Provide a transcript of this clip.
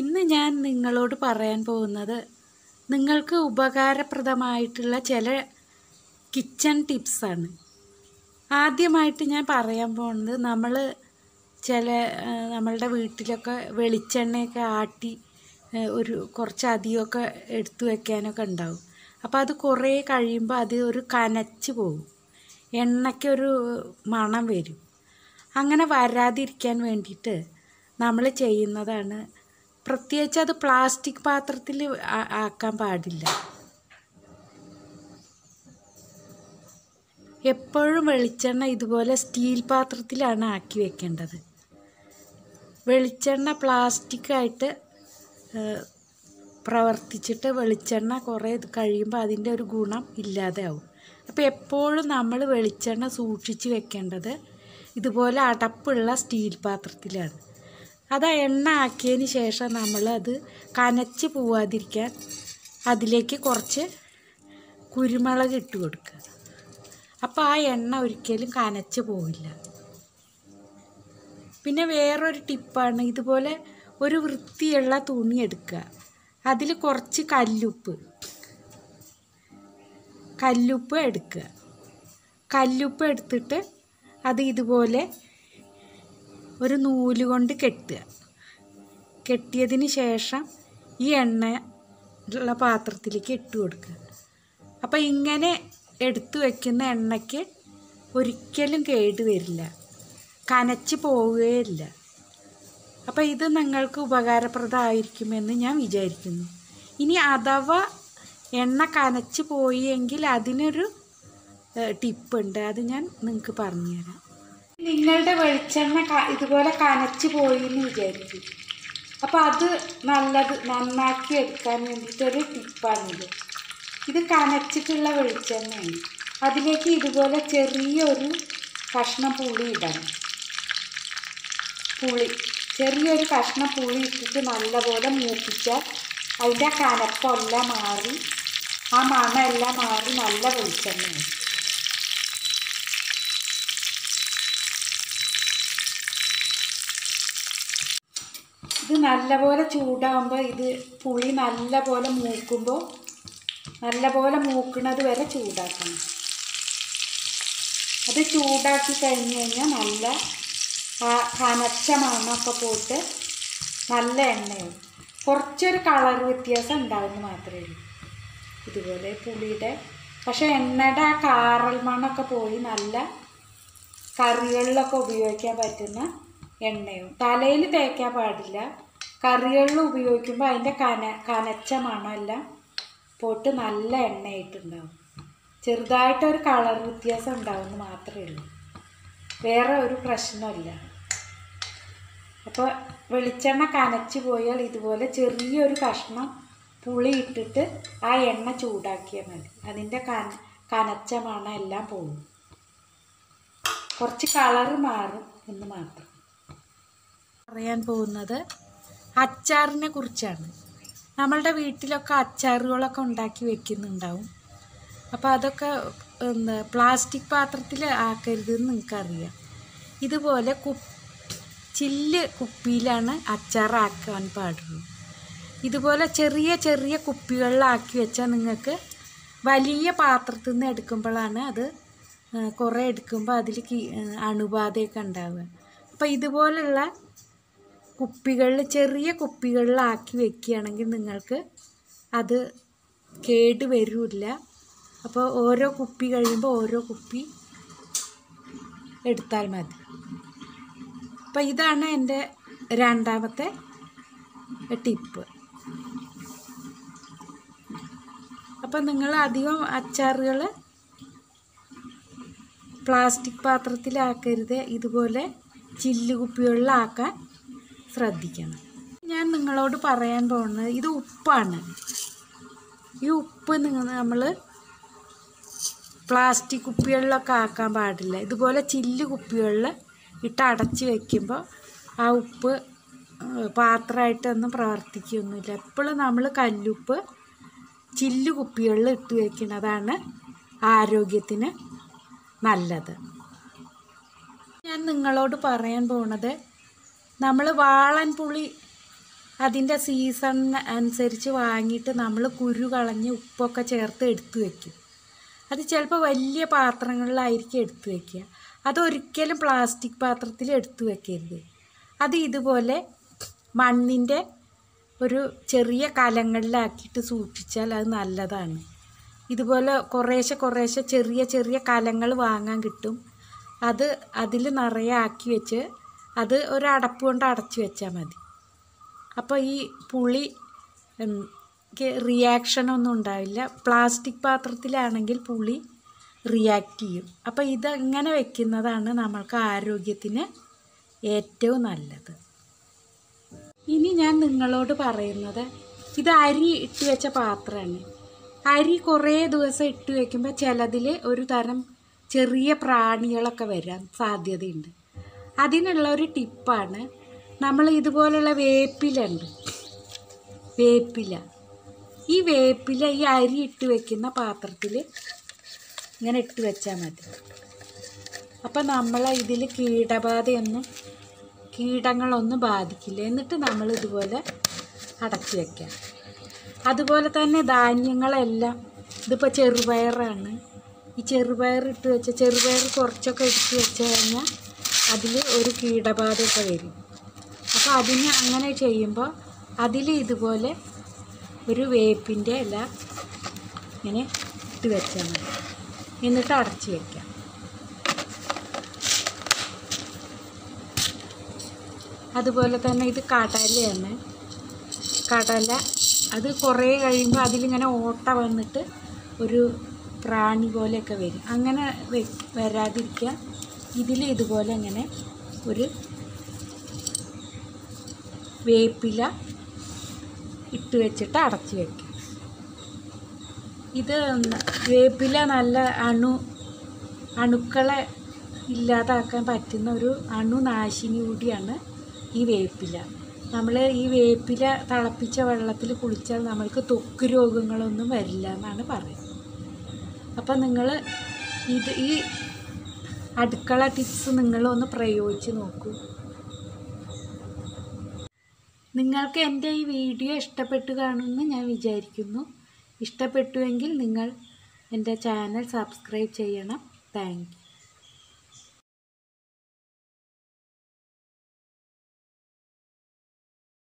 ഇന്ന് ഞാൻ നിങ്ങളോട് പറയാൻ പോകുന്നത് നിങ്ങൾക്ക് ഉപകാരപ്രദമായിട്ടുള്ള ചില കിച്ചൺ ടിപ്സാണ് ആദ്യമായിട്ട് ഞാൻ പറയാൻ പോകുന്നത് നമ്മൾ ചില ആ, നമ്മളുടെ വീട്ടിലൊക്കെ വെളിച്ചെണ്ണയൊക്കെ ആട്ടി ആ, ഒരു കുറച്ചധികമൊക്കെ എടുത്തു വെക്കാനൊക്കെ ഉണ്ടാവും അപ്പോൾ അത് കുറേ കഴിയുമ്പോൾ അത് ഒരു കനച്ച് പോകും എണ്ണയ്ക്കൊരു മണം വരും അങ്ങനെ വരാതിരിക്കാൻ വേണ്ടിയിട്ട് നമ്മൾ ചെയ്യുന്നതാണ് പ്രത്യേകിച്ച് അത് പ്ലാസ്റ്റിക് പാത്രത്തിൽ ആ- ആക്കാൻ പാടില്ല എപ്പോഴും വെളിച്ചെണ്ണ ഇതുപോലെ സ്റ്റീൽ പാത്രത്തിലാണ് ആക്കി വെക്കേണ്ടത് വെളിച്ചെണ്ണ പ്ലാസ്റ്റിക്കായിട്ട് പ്രവർത്തിച്ചിട്ട് വെളിച്ചെണ്ണ കുറേ ഇത് കഴിയുമ്പോൾ അതിൻ്റെ ഒരു ഗുണം ഇല്ലാതെ ആവും അപ്പോൾ എപ്പോഴും നമ്മൾ വെളിച്ചെണ്ണ സൂക്ഷിച്ച് വെക്കേണ്ടത് ഇതുപോലെ അടപ്പുള്ള സ്റ്റീൽ പാത്രത്തിലാണ് അത് ആ എണ്ണ ആക്കിയതിന് ശേഷം നമ്മളത് കനച്ച് പോവാതിരിക്കാൻ അതിലേക്ക് കുറച്ച് കുരുമുളക് ഇട്ട് കൊടുക്കുക അപ്പോൾ ആ എണ്ണ ഒരിക്കലും കനച്ച് പോവില്ല പിന്നെ വേറൊരു ടിപ്പാണ് ഇതുപോലെ ഒരു വൃത്തിയുള്ള തുണി എടുക്കുക അതിൽ കുറച്ച് കല്ലുപ്പ് കല്ലുപ്പ് എടുക്കുക കല്ലുപ്പ് എടുത്തിട്ട് അത് ഇതുപോലെ ഒരു നൂല് കൊണ്ട് കെട്ടുക കെട്ടിയതിന് ശേഷം ഈ എണ്ണ ഉള്ള പാത്രത്തിലേക്ക് ഇട്ട് കൊടുക്കുക അപ്പോൾ ഇങ്ങനെ എടുത്തു വയ്ക്കുന്ന എണ്ണയ്ക്ക് ഒരിക്കലും കേട് വരില്ല കനച്ച് പോവുകയില്ല അപ്പോൾ ഇത് നിങ്ങൾക്ക് ഉപകാരപ്രദമായിരിക്കുമെന്ന് ഞാൻ വിചാരിക്കുന്നു ഇനി അഥവാ എണ്ണ കനച്ച് പോയി എങ്കിൽ അതിനൊരു ടിപ്പുണ്ട് അത് ഞാൻ നിങ്ങൾക്ക് പറഞ്ഞുതരാം നിങ്ങളുടെ വെളിച്ചെണ്ണ ക- ഇതുപോലെ കനച്ച് പോയി എന്ന് വിചാരിക്കും അപ്പോൾ അത് നല്ലത് നന്നാക്കി എടുക്കാൻ വേണ്ടിയിട്ടൊരു ടിപ്പാണിത് ഇത് കനച്ചിട്ടുള്ള വെളിച്ചെണ്ണയാണ് അതിലേക്ക് ഇതുപോലെ ചെറിയൊരു കഷ്ണം പുളി ഇടണം പുളി ചെറിയൊരു കഷ്ണം പുളി ഇട്ടിട്ട് നല്ലപോലെ മൂപ്പിച്ചാൽ അതിൻ്റെ കനപ്പെല്ലാം മാറി ആ മണമെല്ലാം മാറി നല്ല വെളിച്ചെണ്ണയാണ് ഇത് നല്ലപോലെ ചൂടാകുമ്പോൾ ഇത് പുളി നല്ലപോലെ മൂക്കുമ്പോൾ നല്ലപോലെ മൂക്കണത് വരെ ചൂടാക്കണം അത് ചൂടാക്കി കഴിഞ്ഞ് കഴിഞ്ഞാൽ നല്ല ആ കനച്ച മണമൊക്കെ പോയിട്ട് നല്ല എണ്ണയാവും കുറച്ചൊരു കളർ വ്യത്യാസം ഉണ്ടാവുമെന്ന് മാത്രമേ ഉള്ളൂ ഇതുപോലെ പുളിയുടെ പക്ഷേ എണ്ണയുടെ ആ കാറൽ മണമൊക്കെ പോയി നല്ല കറികളിലൊക്കെ ഉപയോഗിക്കാൻ പറ്റുന്ന എണ്ണയും തലയിൽ തേക്കാൻ പാടില്ല കറികളിൽ ഉപയോഗിക്കുമ്പോൾ അതിൻ്റെ കന കനച്ച മണമെല്ലാം പോയിട്ട് നല്ല എണ്ണയായിട്ടുണ്ടാവും ചെറുതായിട്ടൊരു കളർ വ്യത്യാസം ഉണ്ടാവുമെന്ന് മാത്രമേ ഉള്ളൂ വേറെ ഒരു പ്രശ്നമില്ല അപ്പോൾ വെളിച്ചെണ്ണ കനച്ച് പോയാൽ ഇതുപോലെ ചെറിയൊരു കഷ്ണം പുളി ഇട്ടിട്ട് ആ എണ്ണ ചൂടാക്കിയാൽ മതി അതിൻ്റെ കന കനച്ച മണം എല്ലാം പോകും കുറച്ച് കളറ് മാറും എന്ന് മാത്രം പറയാൻ പോകുന്നത് അച്ചാറിനെ കുറിച്ചാണ് നമ്മളുടെ വീട്ടിലൊക്കെ അച്ചാറുകളൊക്കെ ഉണ്ടാക്കി വെക്കുന്നുണ്ടാവും അപ്പോൾ അതൊക്കെ എന്താ പ്ലാസ്റ്റിക് പാത്രത്തിൽ ആക്കരുതെന്ന് നിങ്ങൾക്കറിയാം ഇതുപോലെ കു ചില്ല് കുപ്പിയിലാണ് അച്ചാറാക്കാൻ പാടുള്ളൂ ഇതുപോലെ ചെറിയ ചെറിയ കുപ്പികളിലാക്കി വെച്ചാൽ നിങ്ങൾക്ക് വലിയ പാത്രത്തിൽ നിന്ന് എടുക്കുമ്പോഴാണ് അത് ആ, കുറേ എടുക്കുമ്പോൾ അതിൽ കി- ആ, അണുബാധയൊക്കെ ഉണ്ടാവുക അപ്പോൾ ഇതുപോലുള്ള കുപ്പികളിൽ ചെറിയ കുപ്പികളിലാക്കി വെക്കുകയാണെങ്കിൽ നിങ്ങൾക്ക് അത് കേട് വരില്ല അപ്പോൾ ഓരോ കുപ്പി കഴിയുമ്പോൾ ഓരോ കുപ്പി എടുത്താൽ മതി അപ്പോൾ ഇതാണ് എൻ്റെ രണ്ടാമത്തെ ടിപ്പ് അപ്പം നിങ്ങൾ അധികം അച്ചാറുകൾ പ്ലാസ്റ്റിക് പാത്രത്തിലാക്കരുത് ഇതുപോലെ ചില്ല് കുപ്പികളിലാക്കാൻ ശ്രദ്ധിക്കണം ഞാൻ നിങ്ങളോട് പറയാൻ പോകുന്നത് ഇത് ഉപ്പാണ് ഈ ഉപ്പ് നിങ്ങൾ നമ്മൾ പ്ലാസ്റ്റിക് കുപ്പികളിലൊക്കെ ആക്കാൻ പാടില്ല ഇതുപോലെ ചില്ല് കുപ്പികളിൽ ഇട്ട് അടച്ച് വെക്കുമ്പോൾ ആ ഉപ്പ് ഏഹ്, പാത്രമായിട്ടൊന്നും പ്രവർത്തിക്കുകയൊന്നുമില്ല എപ്പോഴും നമ്മൾ കല്ലുപ്പ് ചില്ല് കുപ്പികളിൽ ഇട്ട് വെക്കുന്നതാണ് ആരോഗ്യത്തിന് നല്ലത് ഞാൻ നിങ്ങളോട് പറയാൻ പോണത് നമ്മൾ വാളൻ പുളി അതിൻ്റെ സീസൺ അനുസരിച്ച് വാങ്ങിയിട്ട് നമ്മൾ കുരു കളഞ്ഞ് ഉപ്പൊക്കെ ചേർത്ത് എടുത്തു വയ്ക്കും അത് ചിലപ്പോൾ വലിയ പാത്രങ്ങളിലായിരിക്കും എടുത്തു വയ്ക്കുക അതൊരിക്കലും പ്ലാസ്റ്റിക് പാത്രത്തിൽ എടുത്തു വെക്കരുത് അത് ഇതുപോലെ മണ്ണിൻ്റെ ഒരു ചെറിയ കലങ്ങളിലാക്കിയിട്ട് സൂക്ഷിച്ചാൽ അത് നല്ലതാണ് ഇതുപോലെ കുറേശ്ശെ കുറേശ്ശെ ചെറിയ ചെറിയ കലങ്ങൾ വാങ്ങാൻ കിട്ടും അത് അതിൽ നിറയെ ആക്കി വെച്ച് അത് ഒരു അടപ്പ് കൊണ്ട് അടച്ചു വെച്ചാൽ മതി അപ്പോൾ ഈ പുളി റിയാക്ഷനൊന്നും ഉണ്ടാവില്ല പ്ലാസ്റ്റിക് പാത്രത്തിലാണെങ്കിൽ പുളി റിയാക്ട് ചെയ്യും അപ്പോൾ ഇത് ഇങ്ങനെ വെക്കുന്നതാണ് നമ്മൾക്ക് ആരോഗ്യത്തിന് ഏറ്റവും നല്ലത് ഇനി ഞാൻ നിങ്ങളോട് പറയുന്നത് ഇത് അരി ഇട്ട് വെച്ച പാത്രമാണ് അരി കുറേ ദിവസം ഇട്ട് വെക്കുമ്പോൾ ചിലതിൽ ഒരു തരം ചെറിയ പ്രാണികളൊക്കെ വരാൻ സാധ്യതയുണ്ട് അതിനുള്ള ഒരു ടിപ്പാണ് നമ്മൾ ഇതുപോലുള്ള വേപ്പിലുണ്ട് വേപ്പില ഈ വേപ്പില ഈ അരി ഇട്ട് വെക്കുന്ന പാത്രത്തിൽ ഇങ്ങനെ ഇട്ട് വെച്ചാൽ മതി അപ്പം നമ്മൾ ഇതിൽ കീടബാധയൊന്നും കീടങ്ങളൊന്നും ബാധിക്കില്ല എന്നിട്ട് നമ്മൾ ഇതുപോലെ അടച്ചു വെക്കാം അതുപോലെ തന്നെ ധാന്യങ്ങളെല്ലാം ഇതിപ്പോൾ ചെറുപയറാണ് ഈ ചെറുപയർ ഇട്ട് വെച്ച ചെറുപയർ കുറച്ചൊക്കെ എടുത്ത് വെച്ച് കഴിഞ്ഞാൽ അതിൽ ഒരു കീടബാധയൊക്കെ വരും അപ്പോൾ അതിന് അങ്ങനെ ചെയ്യുമ്പോൾ അതിൽ ഇതുപോലെ ഒരു വേപ്പിൻ്റെ ഇല ഇങ്ങനെ ഇട്ട് വെച്ചാൽ മതി എന്നിട്ട് അടച്ച് വെക്കാം അതുപോലെ തന്നെ ഇത് കടലയാണ് കടല അത് കുറേ കഴിയുമ്പോൾ അതിലിങ്ങനെ ഓട്ട വന്നിട്ട് ഒരു പ്രാണി പോലെയൊക്കെ വരും അങ്ങനെ വെ- വരാതിരിക്കാൻ ഇതിൽ ഇതുപോലെ ഇങ്ങനെ ഒരു വേപ്പില ഇട്ട് വെച്ചിട്ട് അടച്ച് വെക്കാം ഇത് വേപ്പില നല്ല അണു അണുക്കളെ ഇല്ലാതാക്കാൻ പറ്റുന്ന ഒരു അണുനാശിനി കൂടിയാണ് ഈ വേപ്പില നമ്മൾ ഈ വേപ്പില തിളപ്പിച്ച വെള്ളത്തിൽ കുളിച്ചാൽ നമ്മൾക്ക് ത്വക്ക് രോഗങ്ങളൊന്നും വരില്ല എന്നാണ് പറയുന്നത് അപ്പം നിങ്ങൾ ഇത് ഈ അടുക്കള ടിപ്സ് നിങ്ങളൊന്ന് പ്രയോഗിച്ച് നോക്കൂ നിങ്ങൾക്ക് എൻ്റെ ഈ വീഡിയോ ഇഷ്ടപ്പെട്ടു കാണുമെന്ന് ഞാൻ വിചാരിക്കുന്നു ഇഷ്ടപ്പെട്ടുവെങ്കിൽ നിങ്ങൾ എൻ്റെ ചാനൽ സബ്സ്ക്രൈബ് ചെയ്യണം താങ്ക് യു